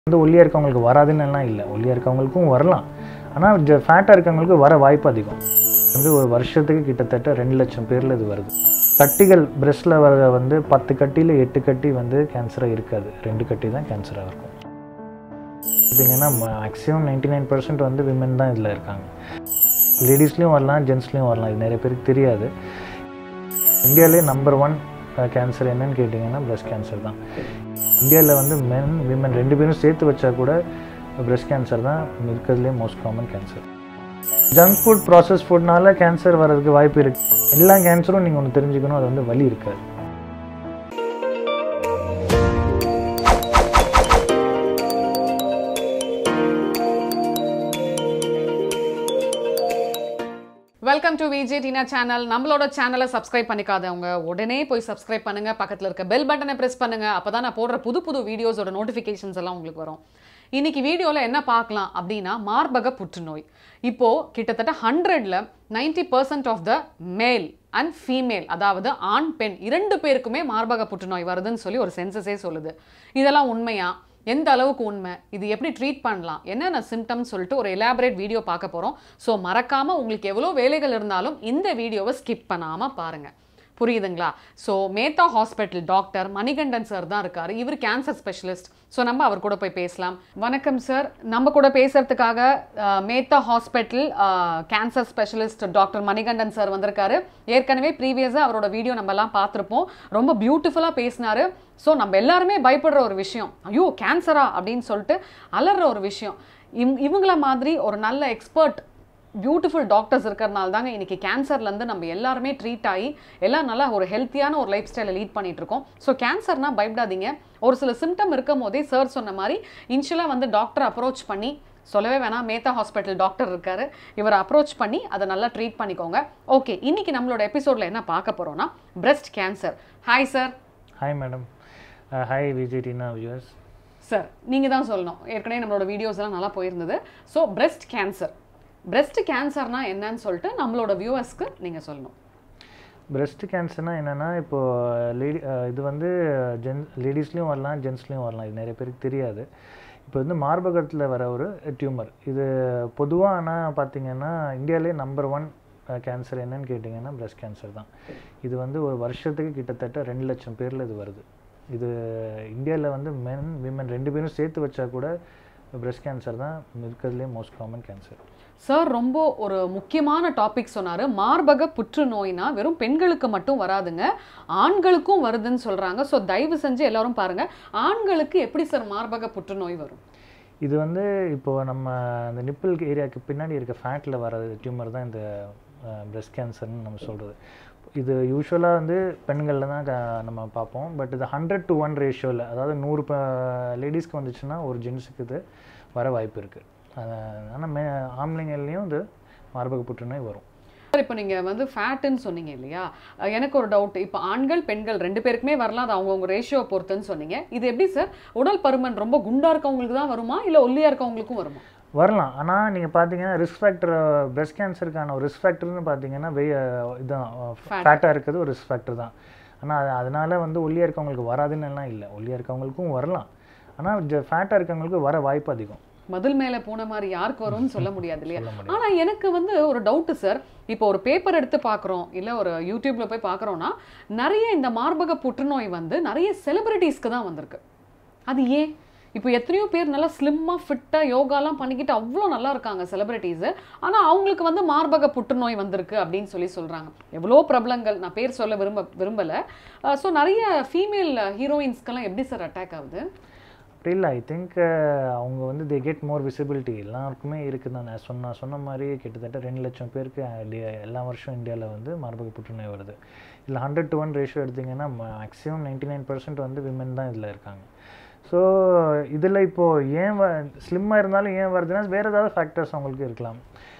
வந்து ஒல்லியாக இருக்கவங்களுக்கு வராதுன்னு எல்லாம் இல்லை ஒல்லியாக இருக்கவங்களுக்கும் வரலாம் ஆனால் ஃபேட்டாக இருக்கவங்களுக்கு வர வாய்ப்பு அதிகம் வந்து ஒரு வருஷத்துக்கு கிட்டத்தட்ட ரெண்டு லட்சம் பேரில் இது வருது கட்டிகள் பிரஸ்ட்டில் வர வந்து பத்து கட்டியில் எட்டு கட்டி வந்து கேன்சராக இருக்காது ரெண்டு கட்டி தான் கேன்சராக இருக்கும் பார்த்தீங்கன்னா மேக்ஸிமம் நைன்டி நைன் பர்சன்ட் வந்து விமன் தான் இதில் இருக்காங்க லேடிஸ்லேயும் வரலாம் ஜென்ஸ்லேயும் வரலாம் இது நிறைய பேருக்கு தெரியாது இந்தியாவிலே நம்பர் ஒன் கேன்சர் என்னன்னு கேட்டிங்கன்னா பிரஸ்ட் கேன்சர் தான் இந்தியாவில் வந்து மென் விமன் ரெண்டு பேரும் சேர்த்து வச்சா கூட பிரஸ்ட் கேன்சர் தான் இருக்கிறதுலே most common cancer junk food process ஃபுட்னால கேன்சர் வர்றதுக்கு வாய்ப்பு இருக்குது எல்லா கேன்சரும் நீங்கள் ஒன்று தெரிஞ்சுக்கணும் அது வந்து வலி இருக்காது welcome to VJ Teena channel நம்மளோட சேனலை சப்ஸ்கிரைப் பண்ணிக்காதவங்க உடனே போய் சப்ஸ்கிரைப் பண்ணுங்க பக்கத்தில் இருக்க பெல் பட்டனை ப்ரெஸ் பண்ணுங்க அப்பதான் நான் போடுற புது புது வீடியோஸோட நோட்டிஃபிகேஷன்ஸ் எல்லாம் உங்களுக்கு வரும் இன்னைக்கு வீடியோவில் என்ன பார்க்கலாம் அப்படின்னா மார்பக புற்றுநோய் இப்போ கிட்டத்தட்ட ஹண்ட்ரட்ல ninety percent of the male and female அதாவது ஆண் பெண் இரண்டு பேருக்குமே மார்பக புற்றுநோய் வருதுன்னு சொல்லி ஒரு சென்சஸே சொல்லுது இதெல்லாம் உண்மையா எந்த அளவுக்கு உண்மை இது எப்படி ட்ரீட் பண்ணலாம் என்னென்ன சிம்டம்ஸ் சொல்லிட்டு ஒரு எலாபரேட் வீடியோ பார்க்க போகிறோம் ஸோ மறக்காமல் உங்களுக்கு எவ்வளோ வேலைகள் இருந்தாலும் இந்த வீடியோவை ஸ்கிப் பண்ணாமல் பாருங்கள் புரியுதுங்களா so Mehta hospital doctor Manikandan sir தான் இருக்கார் இவர் கேன்சர் ஸ்பெஷலிஸ்ட் ஸோ நம்ம அவர் கூட போய் பேசலாம் வணக்கம் சார் நம்ம கூட பேசுறதுக்காக அஹ், Mehta hospital cancer specialist doctor Manikandan sir வந்திருக்காரு ஏற்கனவே ப்ரீவியஸாக அவரோட வீடியோ நம்ம எல்லாம் பார்த்துருப்போம் ரொம்ப பியூட்டிஃபுல்லாக பேசினாரு ஸோ நம்ம எல்லாருமே பயப்படுற ஒரு விஷயம் ஐயோ கேன்சரா அப்படின்னு சொல்லிட்டு அலற ஒரு விஷயம் இவ் இவங்கள மாதிரி ஒரு நல்ல எக்ஸ்பர்ட் பியூட்டிஃபுல் டாக்டர்ஸ் இருக்கிறதுனால தாங்க இன்னைக்கு கேன்சர்லேருந்து நம்ம எல்லாருமே ட்ரீட் ஆகி எல்லாம் நல்லா ஒரு ஹெல்த்தியான ஒரு லைஃப் ஸ்டைலை லீட் பண்ணிட்டு இருக்கோம் ஸோ கேன்சர்னா பயப்படாதீங்க ஒரு சில சிம்டம் இருக்கும் போதே சார் சொன்ன மாதிரி இன்ஷியலாக வந்து டாக்டர் அப்ரோச் பண்ணி சொல்லவே வேணாம் மேத்தா ஹாஸ்பிட்டல் டாக்டர் இருக்காரு இவரை அப்ரோச் பண்ணி அதை நல்லா ட்ரீட் பண்ணிக்கோங்க ஓகே இன்னைக்கு நம்மளோட எபிசோடில் என்ன பார்க்க போறோம்னா breast cancer hi sir hi madam hi Vijay Teena viewers sir நீங்கள் தான் சொல்லணும் ஏற்கனவே நம்மளோட வீடியோஸ் எல்லாம் நல்லா போயிருந்தது ஸோ breast கேன்சர் breast கேன்சர்னா என்னன்னு சொல்லிட்டு நம்மளோட வியூவர்ஸ்க்கு நீங்கள் சொல்லணும் பிரஸ்ட் கேன்சர்னால் என்னென்னா இப்போது லேடி இது வந்து ஜென் லேடிஸ்லேயும் வரலாம் ஜென்ஸ்லேயும் வரலாம் இது நிறைய பேருக்கு தெரியாது இப்போ வந்து மார்பகத்தில் வர ஒரு டியூமர் இது பொதுவாக ஆனால் பார்த்தீங்கன்னா இந்தியாவிலே நம்பர் ஒன் கேன்சர் என்னன்னு கேட்டிங்கன்னா பிரஸ்ட் கேன்சர் தான் இது வந்து ஒரு வருஷத்துக்கு கிட்டத்தட்ட ரெண்டு லட்சம் பேரில் இது வருது இது இந்தியாவில் வந்து மென் விமன் ரெண்டு பேரும் சேர்த்து வச்சா கூட பிரஸ்ட் கேன்சர் தான் இருக்கிறதுலே மோஸ்ட் காமன் கேன்சர் சார் ரொம்ப ஒரு முக்கியமான டாபிக் சொன்னார் மார்பக புற்றுநோய்னா வெறும் பெண்களுக்கு மட்டும் வராதுங்க ஆண்களுக்கும் வருதுன்னு சொல்கிறாங்க ஸோ தயவு செஞ்சு எல்லாரும் பாருங்க ஆண்களுக்கு எப்படி சார் மார்பக புற்றுநோய் வரும் இது வந்து இப்போ நம்ம அந்த நிப்பிள் ஏரியாவுக்கு பின்னாடி இருக்க ஃபேட்டில் வர டியூமர் தான் இந்த பிரஸ்ட் கேன்சர்னு நம்ம சொல்கிறது இது யூஸ்வலாக வந்து பெண்களில் தான் க- நம்ம பார்ப்போம் பட் இது ஹண்ட்ரட் டு ஒன் ரேஷியோவில் அதாவது நூறு லேடிஸ்க்கு வந்துச்சுன்னா ஒரு ஜென்ஸுக்கு இது வர வாய்ப்பு இருக்குது ஆனால் மே ஆம்பளைங்கள்லேயும் இது மார்பக புற்றுநோய் வரும் சார் இப்போ நீங்கள் வந்து ஃபேட்டுன்னு சொன்னீங்க இல்லையா அஹ் எனக்கு ஒரு டவுட் இப்போ ஆண்கள் பெண்கள் ரெண்டு பேருக்குமே வரலாம் அது அவங்கவுங்க ரேஷியோ பொறுத்துன்னு சொன்னீங்க இது எப்படி சார் உடல் பருமன் ரொம்ப குண்டா இருக்கவங்களுக்கு தான் வருமா இல்லை ஒல்லியா இருக்கவங்களுக்கும் வருமா வரலாம் ஆனால் நீங்கள் பார்த்தீங்கன்னா ரிஸ்க் ஃபேக்டர் பிரஸ்ட் கேன்சருக்கான ஒரு ரிஸ்க் ஃபேக்டர்னு பார்த்தீங்கன்னா வெய் இதுதான் ஃபேட்டாக இருக்கிறது ஒரு ரிஸ்க் ஃபேக்டர் தான் ஆனால் அதனால வந்து ஒல்லியாக இருக்கவங்களுக்கு வராதுன்னு எல்லாம் இல்லை ஒல்லியாக இருக்கவங்களுக்கும் வரலாம் ஆனால் ஃபேட்டாக இருக்கவங்களுக்கு வர வாய்ப்பு அதிகம் மதில் மேலே போன மாதிரி யாருக்கு வரும்னு சொல்ல முடியாது இல்லையா சொல்ல முடியாது ஆனா எனக்கு வந்து ஒரு டவுட்டு சார் இப்போ ஒரு பேப்பர் எடுத்து பார்க்குறோம் இல்லை ஒரு யூடியூப்ல போய் பார்க்குறோன்னா நிறைய இந்த மார்பக புற்றுநோய் வந்து நிறைய செலிபிரிட்டிஸ்க்கு தான் வந்திருக்கு அது ஏன் இப்போ எத்தனையோ பேர் நல்லா ஸ்லிம்மாக ஃபிட்டாக யோகாலாம் பண்ணிக்கிட்டு அவ்வளோ நல்லா இருக்காங்க செலிபிரிட்டிஸு ஆனால் அவங்களுக்கு வந்து மார்பக புற்றுநோய் வந்திருக்கு அப்படின்னு சொல்லி சொல்கிறாங்க எவ்வளோ பிரபலங்கள் நான் பேர் சொல்ல விரும்ப விரும்பலை ஸோ நிறைய ஃபீமேல் ஹீரோயின்ஸ்க்கெல்லாம் எப்படி சார் அட்டாக் ஆகுது அப்படி இல்லை ஐ திங்க் அவங்க வந்து தே கெட் மோர் விசிபிலிட்டி எல்லாருக்குமே இருக்குது தான் நான் சொன்ன சொன்ன மாதிரி கிட்டத்தட்ட ரெண்டு லட்சம் பேருக்கு இந்தியா- எல்லா வருஷம் இந்தியாவில் வந்து மார்பக புற்றுநோய் வருது இல்லை ஹண்ட்ரட் டு ஒன் ரேஷியோ எடுத்திங்கன்னா மேக்ஸிமம் நைன்டி நைன் பர்சன்ட் வந்து விமன் தான் இதில் இருக்காங்க ஸோ இதில் இப்போது ஏன் வ ஸ்லிம்மாக இருந்தாலும் ஏன் வருதுன்னா வேறு ஏதாவது ஃபேக்டர்ஸ் அவங்களுக்கு இருக்கலாம்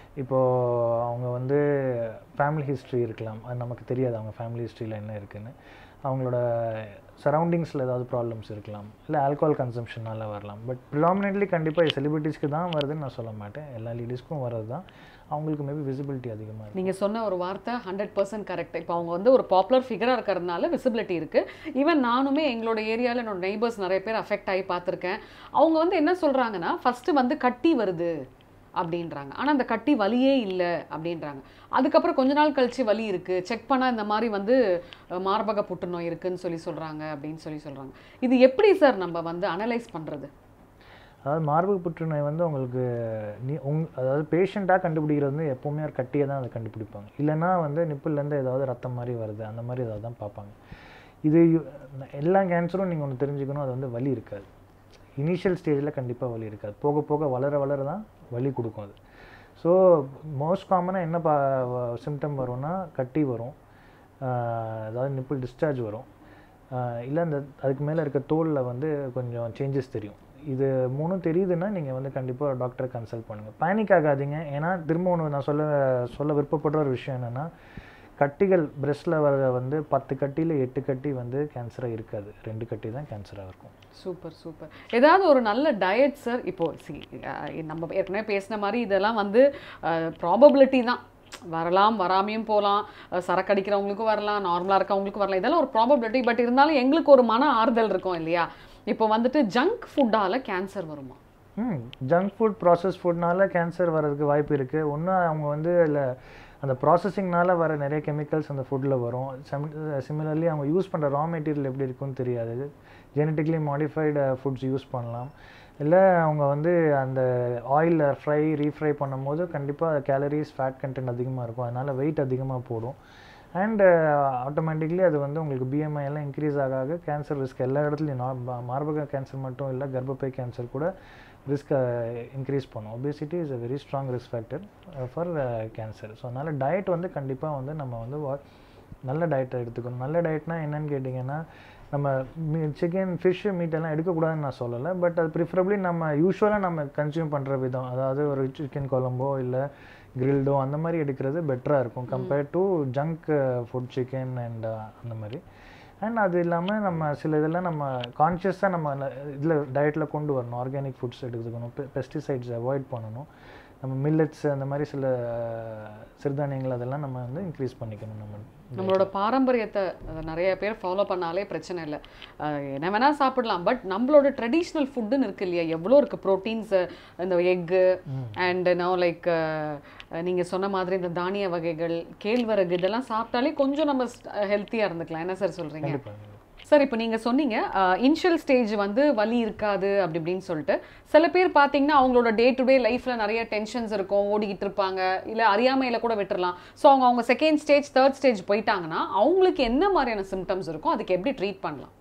இப்போது அவங்க வந்து ஃபேமிலி ஹிஸ்ட்ரி இருக்கலாம் அது நமக்கு தெரியாது அவங்க ஃபேமிலி ஹிஸ்ட்ரியில் என்ன இருக்குன்னு அவங்களோட சரௌண்டிங்ஸில் ஏதாவது ப்ராப்ளம்ஸ் இருக்கலாம் இல்லை ஆல்கோஹால் கன்சம்ஷனால வரலாம் பட் ப்ரிடாமினெட்லி கண்டிப்பாக செலிபிரிட்டிஸ்க்கு தான் வருதுன்னு நான் சொல்ல மாட்டேன் எல்லா லேடிஸ்க்கும் வர்றது தான் அவங்களுக்கு மேபி விசிபிலிட்டி அதிகமாக இருக்கும் நீங்க சொன்ன ஒரு வார்த்தை ஹண்ட்ரட் பர்சன்ட் கரெக்ட் இப்போ அவங்க வந்து ஒரு பாப்புலர் ஃபிகராக இருக்கிறதுனால விசிபிலிட்டி இருக்கு ஈவன் நானுமே எங்களோட ஏரியாவில் என்னோட நெய்பர்ஸ் நிறைய பேர் அஃபெக்ட் ஆகி பார்த்துருக்கேன் அவங்க வந்து என்ன சொல்றாங்கன்னா ஃபர்ஸ்ட் வந்து கட்டி வருது அப்படின்றாங்க ஆனால் அந்த கட்டி வலியே இல்லை அப்படின்றாங்க அதுக்கப்புறம் கொஞ்ச நாள் கழிச்சு வலி இருக்கு செக் பண்ணால் இந்த மாதிரி வந்து அஹ், மார்பக புற்றுநோய் இருக்குன்னு சொல்லி சொல்றாங்க அப்படின்னு சொல்லி சொல்றாங்க இது எப்படி சார் நம்ம வந்து அனலைஸ் பண்றது அதாவது மார்பக புற்றுநோய் வந்து உங்களுக்கு நீ உங் அதாவது பேஷண்ட்டாக கண்டுபிடிக்கிறது வந்து எப்போவுமே ஒரு கட்டியை தான் அதை கண்டுபிடிப்பாங்க இல்லைன்னா வந்து நிப்பிள்லேருந்து ஏதாவது ரத்தம் மாதிரி வருது அந்த மாதிரி ஏதாவது தான் பார்ப்பாங்க இது யு- எல்லா கேன்சரும் நீங்கள் ஒன்று தெரிஞ்சுக்கணும் அது வந்து வலி இருக்காது இனிஷியல் ஸ்டேஜில் கண்டிப்பாக வலி இருக்காது போக போக வளர வளர தான் வலி கொடுக்கும் அது ஸோ மோஸ்ட் காமனாக என்ன பா சிம்டம் வரும்னா கட்டி வரும் ஆஹ் அதாவது நிப்பிள் டிஸ்சார்ஜ் வரும் இல்லை அந்த அதுக்கு மேலே இருக்க தோலில் வந்து கொஞ்சம் சேஞ்சஸ் தெரியும் இது மூணும் தெரியுதுன்னா நீங்கள் வந்து கண்டிப்பாக டாக்டரை கன்சல்ட் பண்ணுங்கள் பேனிக் ஆகாதீங்க ஏன்னா திரும்ப ஒன்று நான் சொல்ல சொல்ல விருப்பப்படுற ஒரு விஷயம் என்னென்னா கட்டிகள் பிரஸ்ட்டில் வர வந்து பத்து கட்டியில் எட்டு கட்டி வந்து கேன்சராக இருக்காது ரெண்டு கட்டி தான் கேன்சராக இருக்கும் சூப்பர் சூப்பர் ஏதாவது ஒரு நல்ல டயட் சார் இப்போ சி நம்ம ஏற்கனவே பேசின மாதிரி இதெல்லாம் வந்து ப்ராபபிலிட்டி தான் வரலாம் வராமையும் போகலாம் சரக்கு அடிக்கிறவங்களுக்கும் வரலாம் நார்மலாக இருக்கவங்களுக்கும் வரலாம் இதெல்லாம் ஒரு ப்ராபபிலிட்டி பட் இருந்தாலும் எங்களுக்கு ஒரு மன ஆறுதல் இருக்கும் இல்லையா இப்போ வந்துட்டு ஜங்க் ஃபுட்டால கேன்சர் வருமா ம் ஜங்க் ஃபுட் ப்ராசஸ் ஃபுட்னால கேன்சர் வர்றதுக்கு வாய்ப்பு இருக்குது ஒன்று அவங்க வந்து இல்லை அந்த ப்ராசஸிங்னால வர நிறைய கெமிக்கல்ஸ் அந்த ஃபுட்டில் வரும் சிமிலர்லி அவங்க யூஸ் பண்ணுற ரா மெட்டீரியல் எப்படி இருக்குன்னு தெரியாது ஜெனட்டிக்லி மாடிஃபைடு ஃபுட்ஸ் யூஸ் பண்ணலாம் இல்லை அவங்க வந்து அந்த ஆயிலில் ஃப்ரை ரீஃப்ரை பண்ணும்போது கண்டிப்பாக கேலரிஸ் ஃபேட் கண்டென்ட் அதிகமாக இருக்கும் அதனால் வெயிட் அதிகமாக போடும் அண்ட் ஆட்டோமேட்டிக்லி அது வந்து உங்களுக்கு பிஎம்ஐ எல்லாம் இன்க்ரீஸ் ஆக ஆக கேன்சர் ரிஸ்க் எல்லா இடத்துலையும் நா- மார்பக கேன்சர் மட்டும் இல்லை கர்ப்பப்பை கேன்சர் கூட ரிஸ்க் இன்க்ரீஸ் பண்ணும் obesity is a very strong risk factor for cancer so அதனால் டயட் வந்து கண்டிப்பாக வந்து நம்ம வந்து wa- நல்ல டயட்டை எடுத்துக்கணும் நல்ல டயட்னா என்னன்னு கேட்டிங்கன்னா நம்ம சிக்கன் ஃபிஷ்ஷு மீட் எல்லாம் எடுக்கக்கூடாதுன்னு நான் சொல்லலை பட் அது ப்ரிஃபரபிளி நம்ம யூஸ்வலாக நம்ம கன்சியூம் பண்ணுற விதம் அதாவது ஒரு சிக்கன் குழம்போ இல்லை கிரில்டோ அந்த மாதிரி எடுக்கிறது பெட்டராக இருக்கும் compared to junk food chicken and அந்த மாதிரி அண்ட் அது இல்லாமல் நம்ம சில இதெல்லாம் நம்ம கான்ஷியஸாக நம்ம இதில் டயட்டில் கொண்டு வரணும் ஆர்கானிக் ஃபுட்ஸ் எடுத்துக்கணும் பெஸ்டிசைட்ஸ் அவாய்ட் பண்ணணும் நம்ம மில்லட்ஸ் அந்த மாதிரி சில அஹ், சிறுதானியங்கள் அதெல்லாம் நம்ம வந்து இன்க்ரீஸ் பண்ணிக்கணும் நம்ம நம்மளோட பாரம்பரியத்தை அதை நிறைய பேர் ஃபாலோ பண்ணாலே பிரச்சனை இல்லை அஹ் என்ன வேணால் சாப்பிடலாம் பட் நம்மளோட ட்ரெடிஷ்னல் ஃபுட்டுன்னு இருக்கு இல்லையா எவ்வளோ இருக்குது ப்ரோட்டீன்ஸ் இந்த எக்கு அண்ட் நோ லைக் நீங்கள் சொன்ன மாதிரி இந்த தானிய வகைகள் கேழ்வரகு இதெல்லாம் சாப்பிட்டாலே கொஞ்சம் நம்ம ஹெல்த்தியாக இருந்துக்கலாம் என்ன சார் சொல்கிறீங்க கண்டிப்பாக சார் இப்போ நீங்கள் சொன்னீங்க இனிஷியல் ஸ்டேஜ் வந்து வலி இருக்காது அப்படி இப்படின்னு சொல்லிட்டு சில பேர் பார்த்தீங்கன்னா அவங்களோட டே டு டே லைஃப்பில் நிறைய டென்ஷன்ஸ் இருக்கும் ஓடிக்கிட்டு இருப்பாங்க இல்லை அறியாமையில் கூட விட்டுறலாம் ஸோ அவங்க அவங்க செகண்ட் ஸ்டேஜ் தேர்ட் ஸ்டேஜ் போயிட்டாங்கன்னா அவங்களுக்கு என்ன மாதிரியான சிம்டம்ஸ் இருக்கும் அதுக்கு எப்படி ட்ரீட் பண்ணலாம்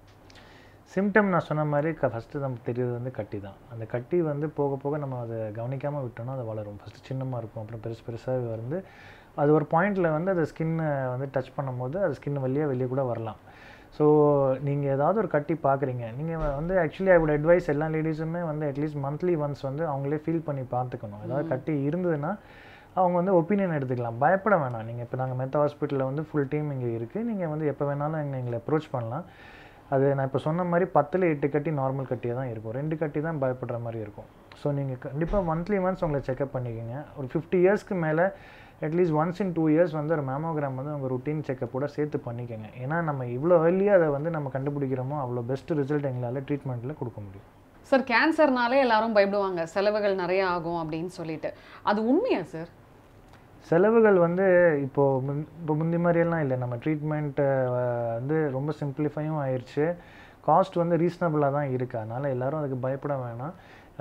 சிம்டம் நான் சொன்ன மாதிரி க ஃபஸ்ட்டு நமக்கு தெரியுது வந்து கட்டி தான் அந்த கட்டி வந்து போக போக நம்ம அதை கவனிக்காமல் விட்டோம்னா அது வளரும் ஃபஸ்ட்டு சின்னமாக இருக்கும் அப்புறம் பெருசு பெருசாக வந்து அது ஒரு பாயிண்டில் வந்து அது ஸ்கின்னை வந்து டச் பண்ணும்போது அது ஸ்கின் வழியாக வெளியே கூட வரலாம் ஸோ நீங்கள் ஏதாவது ஒரு கட்டி பார்க்குறீங்க நீங்கள் வந்து ஆக்சுவலி ஐ வுட் அட்வைஸ் எல்லா லேடிஸுமே வந்து அட்லீஸ்ட் மந்த்லி ஒன்ஸ் வந்து அவங்களே ஃபீல் பண்ணி பார்த்துக்கணும் ஏதாவது கட்டி இருந்ததுன்னா அவங்க வந்து ஒப்பீனியன் எடுத்துக்கலாம் பயப்பட வேணாம் நீங்கள் இப்போ நாங்கள் மெத்த ஹாஸ்பிட்டலில் வந்து ஃபுல் டீம் இங்கே இருக்குது நீங்கள் வந்து எப்போ வேணாலும் எங்களை எங்களை அப்ரோச் பண்ணலாம் அது நான் இப்போ சொன்ன மாதிரி பத்தில் எட்டு கட்டி நார்மல் கட்டியாக தான் இருக்கும் ரெண்டு கட்டி தான் பயப்படுற மாதிரி இருக்கும் ஸோ நீங்கள் கண்டிப்பாக மந்த்லி ஒன்ஸ் உங்களை செக்அப் பண்ணிக்கோங்க ஒரு ஃபிஃப்டி இயர்ஸ்க்கு மேலே at least once in two years வந்து ஒரு மேமோகிராம் வந்து உங்கள் ருட்டீன் செக்கப்போட சேர்த்து பண்ணிக்கோங்க ஏன்னா நம்ம இவ்வளோ ஏர்லியாக அதை வந்து நம்ம கண்டுபிடிக்கிறோமோ அவ்வளோ பெஸ்ட் ரிசல்ட் எங்களால் ட்ரீட்மெண்ட்டில் கொடுக்க முடியும் சார் கேன்சர்னாலே எல்லாரும் பயப்படுவாங்க செலவுகள் நிறைய ஆகும் அப்படின்னு சொல்லிட்டு அது உண்மையா சார் செலவுகள் வந்து இப்போது முன் இப்போ முந்தி மாதிரியெல்லாம் இல்லை நம்ம ட்ரீட்மெண்ட்டு வந்து ரொம்ப சிம்பிளிஃபையும் ஆயிடுச்சு காஸ்ட் வந்து ரீசனபிளாக தான் இருக்குது அதனால் எல்லாரும் அதுக்கு பயப்பட வேணாம்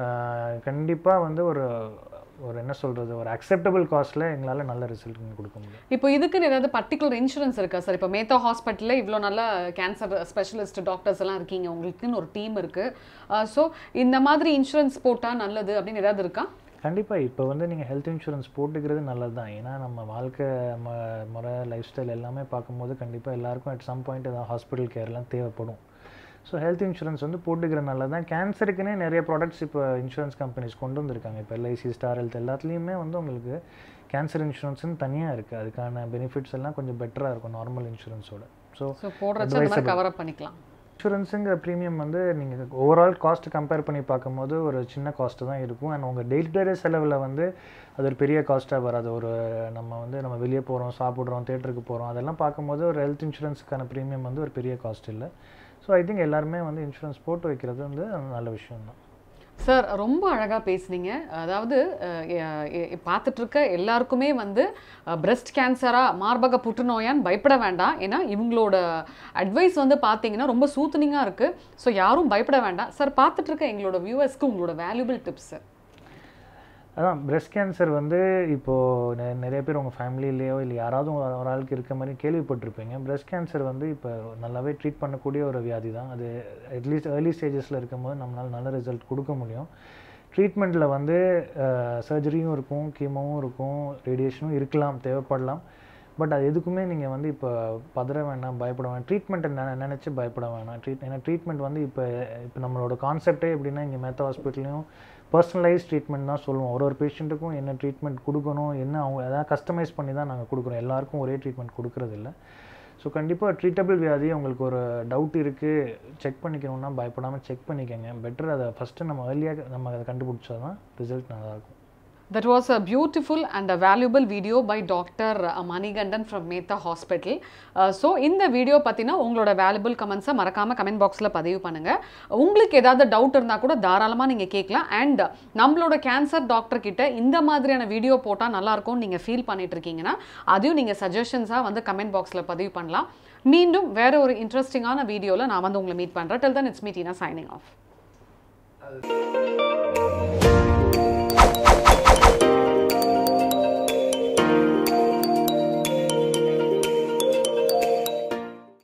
கண்டிப்பாக வந்து ஒரு ஒரு என்ன சொல்கிறது ஒரு அக்செப்டபிள் காஸ்ட்டில் எங்களால் நல்ல ரிசல்ட் கொடுக்க முடியும் இப்போ இதுக்குன்னு ஏதாவது பர்டிகுலர் இன்சூரன்ஸ் இருக்கா சார் இப்போ மேத்தா ஹாஸ்பிட்டலில் இவ்வளோ நல்ல கேன்சர் ஸ்பெஷலிஸ்ட் டாக்டர்ஸ் எல்லாம் இருக்கீங்க உங்களுக்குன்னு ஒரு டீம் இருக்குது ஸோ இந்த மாதிரி இன்சூரன்ஸ் போட்டால் நல்லது அப்படின்னு ஏதாவது இருக்கா கண்டிப்பாக இப்போ வந்து நீங்கள் ஹெல்த் இன்சூரன்ஸ் போட்டுக்கிறது நல்லது தான் ஏன்னா நம்ம வாழ்க்கை ம முறை லைஃப் ஸ்டைல் எல்லாமே பார்க்கும்போது கண்டிப்பாக எல்லாருக்கும் அட் சம் பாயிண்ட் ஏதாவது ஹாஸ்பிட்டல் கேர்லாம் தேவைப்படும் ஸோ ஹெல்த் இன்சூரன்ஸ் வந்து போட்டுக்கிற நல்லது தான் கேன்சருக்குன்னே நிறைய ப்ராடக்ட்ஸ் இப்போ இன்சூரன்ஸ் கம்பெனிஸ் கொண்டு வந்திருக்காங்க இப்போ எல்ஐசி ஸ்டார் ஹெல்த் எல்லாத்துலேயுமே வந்து உங்களுக்கு கேன்சர் இன்சூரன்ஸ்னு தனியாக இருக்குது அதுக்கான பெனிஃபிட்ஸ் எல்லாம் கொஞ்சம் பெட்டராக இருக்கும் நார்மல் இன்சூரன்ஸோட ஸோ ஸோ போடுறச்சு அந்த மாதிரி கவர் அப் பண்ணிக்கலாம் இன்சூரன்ஸுங்கிற ப்ரீமியம் வந்து நீங்கள் ஓவரால் காஸ்ட் கம்பேர் பண்ணி பார்க்கும்போது ஒரு சின்ன காஸ்ட்டு தான் இருக்கும் அண்ட் உங்கள் டே டு டே செலவில் வந்து அது ஒரு பெரிய காஸ்ட்டாக வராது ஒரு நம்ம வந்து நம்ம வெளியே போகிறோம் சாப்பிட்றோம் தேட்டருக்கு போகிறோம் அதெல்லாம் பார்க்கும்போது ஒரு ஹெல்த் இன்சூரன்ஸுக்கான ப்ரீமியம் வந்து ஒரு பெரிய காஸ்ட் இல்லை ஸோ ஐ திங்க் எல்லாருமே வந்து இன்சூரன்ஸ் போட்டு வைக்கிறது வந்து நல்ல விஷயம் தான் சார் ரொம்ப அழகாக பேசுனீங்க அதாவது அஹ், எ- எ- பார்த்துட்டு இருக்க எல்லாருக்குமே வந்து பிரஸ்ட் கேன்சரா மார்பக புற்றுநோயான்னு பயப்பட வேண்டாம் ஏன்னா இவங்களோட அட்வைஸ் வந்து பார்த்தீங்கன்னா ரொம்ப சூத்தனிங்காக இருக்குது ஸோ யாரும் பயப்பட வேண்டாம் சார் பார்த்துட்டு இருக்க எங்களோட வியூவர்ஸ்க்கு உங்களோட வேல்யூபிள் டிப்ஸ் அதான் பிரஸ்ட் கேன்சர் வந்து இப்போது நெ நிறைய பேர் உங்கள் ஃபேமிலியிலேயோ இல்லை யாராவது ஒரு ஒரு ஆளுக்கு இருக்க மாதிரி கேள்விப்பட்டிருப்பீங்க பிரஸ்ட் கேன்சர் வந்து இப்போ நல்லாவே ட்ரீட் பண்ணக்கூடிய ஒரு வியாதி தான் அது அட்லீஸ்ட் ஏர்லி ஸ்டேஜஸில் இருக்கும்போது நம்மளால் நல்ல ரிசல்ட் கொடுக்க முடியும் ட்ரீட்மெண்ட்டில் வந்து சர்ஜரியும் இருக்கும் கீமோவும் இருக்கும் ரேடியேஷனும் இருக்கலாம் தேவைப்படலாம் பட் அது எதுக்குமே நீங்கள் வந்து இப்போ பதற வேண்டாம் பயப்பட வேண்டாம் ட்ரீட்மெண்ட்டை நினை நினச்சி பயப்பட வேணாம் ட்ரீட் ஏன்னா ட்ரீட்மெண்ட் வந்து இப்போ இப்போ நம்மளோட கான்செப்டே எப்படின்னா இங்கே மேத்தா ஹாஸ்பிட்டல்லையும் பர்சனலைஸ் ட்ரீட்மெண்ட் தான் சொல்லுவோம் ஒரு ஒரு பேஷண்ட்டுக்கும் என்ன ட்ரீட்மெண்ட் கொடுக்கணும் என்ன அவங்க எதாவது கஸ்டமைஸ் பண்ணி தான் நாங்கள் கொடுக்குறோம் எல்லாருக்கும் ஒரே ட்ரீட்மெண்ட் கொடுக்குறதில்ல ஸோ கண்டிப்பாக ட்ரீட்டபிள் வியாதி உங்களுக்கு ஒரு டவுட் இருக்குது செக் பண்ணிக்கணும்னா பயப்படாமல் செக் பண்ணிக்கோங்க பெட்டர் அதை ஃபஸ்ட்டு நம்ம ஏர்லியாக நம்ம அதை கண்டுபிடிச்சா தான் ரிசல்ட் நல்லாயிருக்கும் That was a beautiful and a valuable video by Dr. Manigandan from Meta Hospital. So இந்த வீடியோ பற்றினா உங்களோட வேல்யூபிள் கமெண்ட்ஸை மறக்காமல் கமெண்ட் பாக்ஸில் பதிவு பண்ணுங்கள் உங்களுக்கு ஏதாவது டவுட் இருந்தால் கூட தாராளமாக நீங்கள் கேட்கலாம் அண்ட் நம்மளோட கேன்சர் டாக்டர் கிட்ட இந்த மாதிரியான வீடியோ போட்டால் நல்லாயிருக்கும்னு நீங்கள் ஃபீல் பண்ணிட்டு இருக்கீங்கன்னா அதையும் நீங்கள் சஜஷன்ஸாக வந்து கமெண்ட் பாக்ஸில் பதிவு பண்ணலாம் மீண்டும் வேற ஒரு இன்ட்ரெஸ்டிங்கான வீடியோவில் நான் வந்து உங்களை மீட் பண்ணுறேன் till then it's meet in signing of